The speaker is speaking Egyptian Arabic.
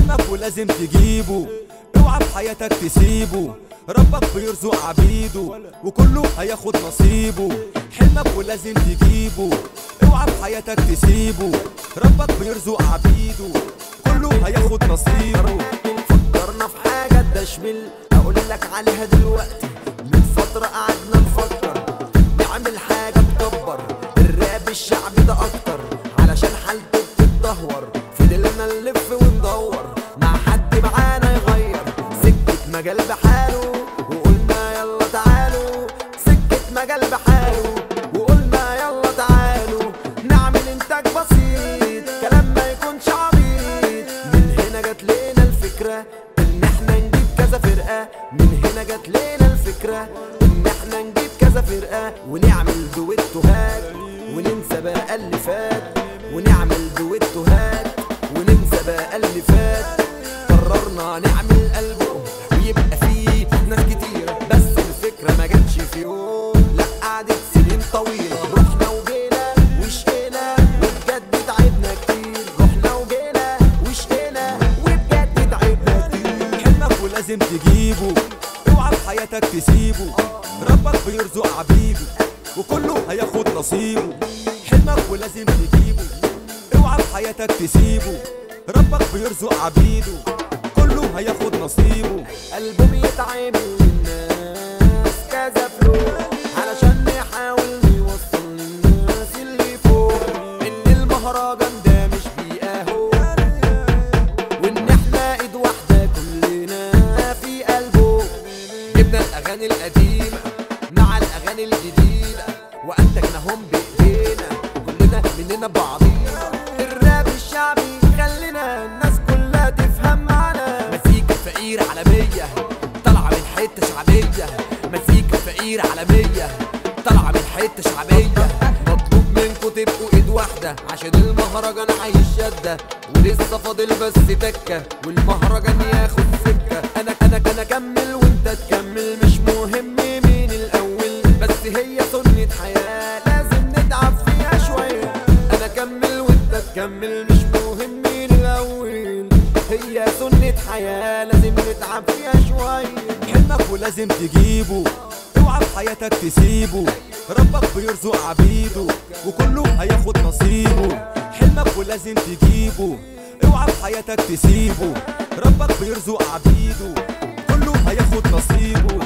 حلمك ولازم تجيبه اوعى في حياتك تسيبه ربك بيرزق عبيده وكله هياخد نصيبه حلمك ولازم تجيبه اوعى في حياتك تسيبه ربك بيرزق عبيده كله هياخد نصيبه فكرنا في حاجة تشمل أقول لك عليها دلوقتي من فترة قعدنا نفكر نعمل حاجة تكبر الراب الشعبي ده أكتر علشان حالته بتتدهور فضلنا نلف وندور مع حد معانا يغير سكة مجال بحاله وقلنا يلا تعالوا سكة مجال بحاله وقلنا يلا تعالوا نعمل إنتاج بسيط كلام ما يكونش عبيط من هنا جت لنا الفكرة إن إحنا نجيب كذا فرقة من هنا جت لنا الفكرة إن إحنا نجيب كذا فرقة ونعمل دويتوهات وننسى بقى اللي فات ونعمل دويتوهات وننسى بقى اللي فات قررنا نعمل ألبوم ويبقى فيه ناس كتير بس الفكرة ما جاتش في يوم لا قعدت سنين طويلة رحنا وجينا وشقينا وبجد تعبنا كتير رحنا وجينا وشقينا وبجد تعبنا كتير حلمك ولازم تجيبه اوعى في حياتك تسيبه ربك بيرزق عبيده وكله هياخد نصيبه حلمك ولازم تجيبه اوعى في حياتك تسيبه ربك بيرزق عبيده كله هياخد نصيبه ألبوم يتعمل للناس كذا فلوس علشان نحاول نوصل للناس اللي فوق إن المهرجان ده مش بيقاهو وإن إحنا إيد واحدة كلنا في قلبه جبنا الأغاني القديمة مع الأغاني الجديدة وأنتجناهم بإيدينا كلنا مننا بعضينا الراب الشعبي خلينا الناس كلها تفهم معانا مزيكا فقير عالمية طالعة من حتة شعبية مزيكا فقير عالمية طالعة من حتة شعبية مطلوب منكم تبقوا ايد واحدة عشان المهرجان عايش شدة ولسه فاضل بس تكة والمهرجان ياخد سكة انا انا انا اكمل وانت تكمل مش مهم مين الاول بس هي سنة حياة لازم نتعب فيها شوية انا اكمل وانت تكمل مش مهم مين الاول هي سنة حياة لازم نتعب فيها شوية حلمك ولازم تجيبه اوعى في حياتك تسيبه ربك بيرزق عبيده وكله هياخد نصيبه حلمك ولازم تجيبه اوعى في حياتك تسيبه ربك بيرزق عبيده كله هياخد نصيبه